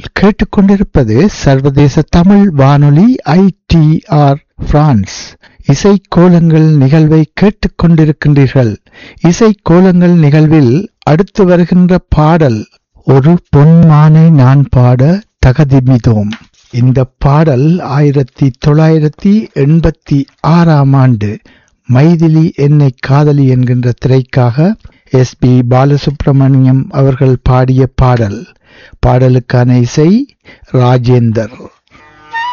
கேட்டுக்கொண்டிருப்பது சர்வதேச தமிழ் வானொலி ஐடிஆர் பிரான்ஸ் இசை கோலங்கள் நிகழ்வை கேட்டுக்கொண்டிருக்கின்றீர்கள் இசை கோலங்கள் நிகழ்வில் அடுத்து வருகின்ற பாடல் ஒரு பொன்மானை நான் பாட தகதிமிதோம் இந்த பாடல் ஆயிரத்தி தொள்ளாயிரத்தி எண்பத்தி ஆறாம் ஆண்டு மைதிலி என்னை காதலி என்கின்ற திரைக்காக எஸ் பி பாலசுப்ரமணியம் அவர்கள் பாடிய பாடல் பாடலுக்கான இசை ராஜேந்தர்